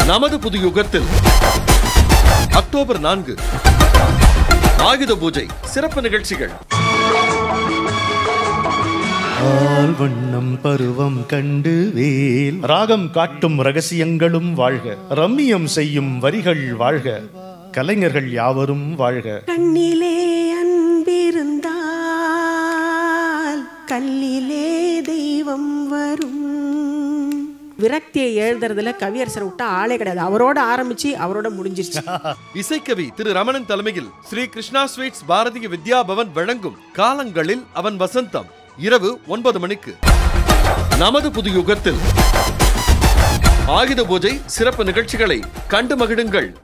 நமது புது யுகத்தில் அக்டோபர் நான்கு ஆயுத பூஜை சிறப்பு நிகழ்ச்சிகள் ஆல் வண்ணம் பருவம் கண்டு வேல் ராகம் காட்டும் ரகசியங்களும் வாழ்க ரம்மியம் செய்யும் வரிகள் வாழ்க கலைஞர்கள் யாவரும் வாழ்க கண்ணிலே அன்பிருந்தால் கல்லிலே தெய்வம் வரும் விரக்தியை எழுதுறதுல கவியரசரை விட்டா ஆளே கிடையாது அவரோட ஆரம்பிச்சு அவரோட முடிஞ்சிருச்சு இசைக்கவி திரு ரமணன் தலைமையில் ஸ்ரீ கிருஷ்ணா ஸ்வீட்ஸ் பாரதிய வித்யா பவன் வழங்கும் காலங்களில் அவன் வசந்தம் இரவு ஒன்பது மணிக்கு நமது புது யுகத்தில் ஆயுத பூஜை சிறப்பு நிகழ்ச்சிகளை கண்டு மகிழுங்கள்